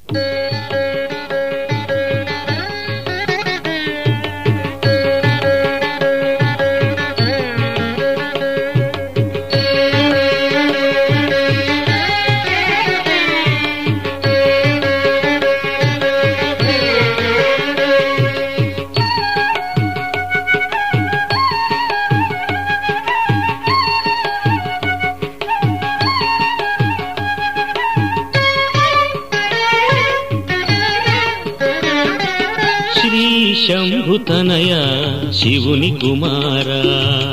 శ్రీ శంభుతనయ శివుని కుమారా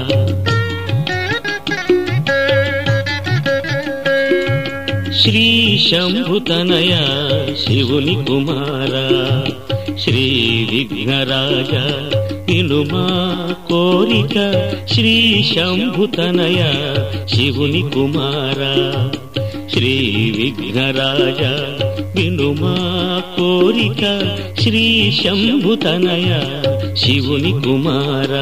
శ్రీ శంభుతనయ శివుని కుమారా శ్రీ విఘ్నరాజ వినుమా కోరిక శ్రీ శంభుతనయ శివుని కుమారా శ్రీ విఘ్నరాజ వినుమా కోరిక శ్రీ శంభుతనయ శివుని కుమారా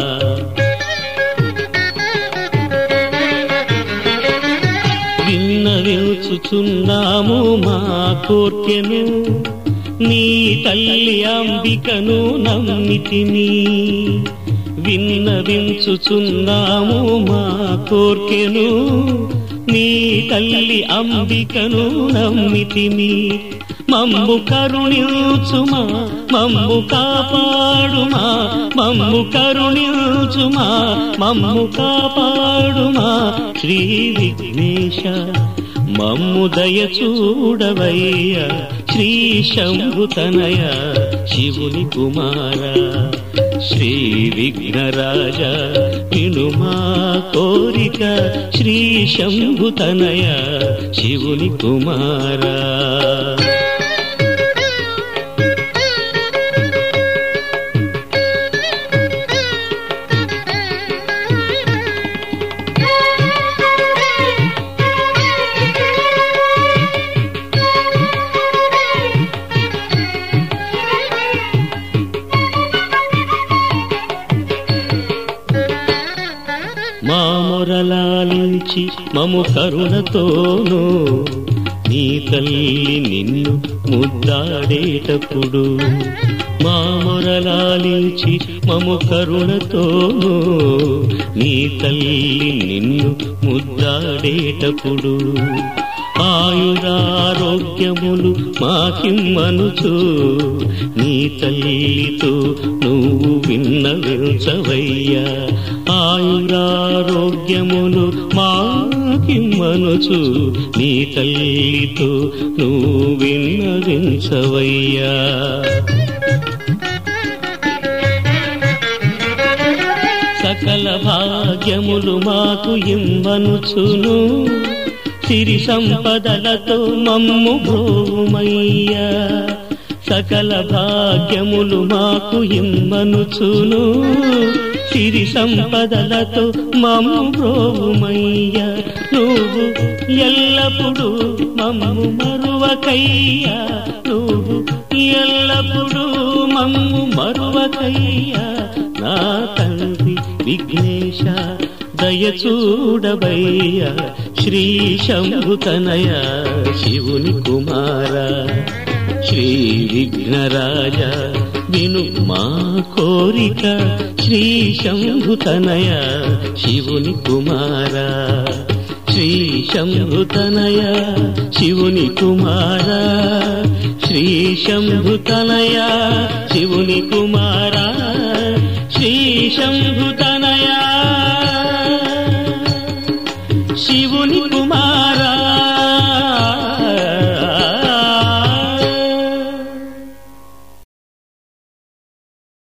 విన్నవించుచున్నాము మా కోర్కెను నీ తల్లి అంబికను నమ్మితిని విన్నవించుచున్నాము మా కోర్కెను నీ తల్లి అంబికను నమ్మితిని మమ్ము కరుణించుమా మమ్ము కాపాడుమా మమ్ము కరుణించుమా మమ్ము కాపాడుమా శ్రీ విఘ్నేశ మమ్ము దయ చూడవయ్య శ్రీ శంభుతనయ శివుని కుమార శ్రీ విఘ్నరాజ వినుమా కోరిక శ్రీ శంభుతనయ శివుని కుమారా మా మొరలాలించి మము కరుణతోను నీ తల్లి నిన్ను ముద్దాడేటప్పుడు మా మొరలాలించి మము కరుణతోను నీ తల్లి నిన్ను ముద్దాడేటప్పుడు ఆయురారోగ్యములు మాకిమ్మనుచు నీ తల్లితో నువ్వు విన్నవించవయ్యా ఆయురారోగ్యములు మాకిమ్మనుచు నీ తల్లితో నువ్వు విన్నవించవయ్యా సకల భాగ్యములు మాకు ఇమ్మనుచును సిరి సంపదలతో మమ్ము భ్రోమయ్యా సకల భాగ్యములు మాకు ఇమ్మనుచును సిరి సంపదలతో మమ్ము భ్రోమయ్యా నువ్వు ఎల్లప్పుడూ మమ్ము మరువకయ్యా నువ్వు ఎల్లప్పుడూ మమ్ము మరువకయ్యా నా తండ్రి విఘ్నేశ దయ చూడబయ్య శ్రీ శంభుతనయ శివుని కుమార శ్రీ విఘ్నరాజ విను మా కోరిక శ్రీ శంభుతనయ శివుని కుమార శ్రీ శంభుతనయ శివుని కుమార శ్రీ శంభుతనయ శివుని కుమార శ్రీ శంభుతనయా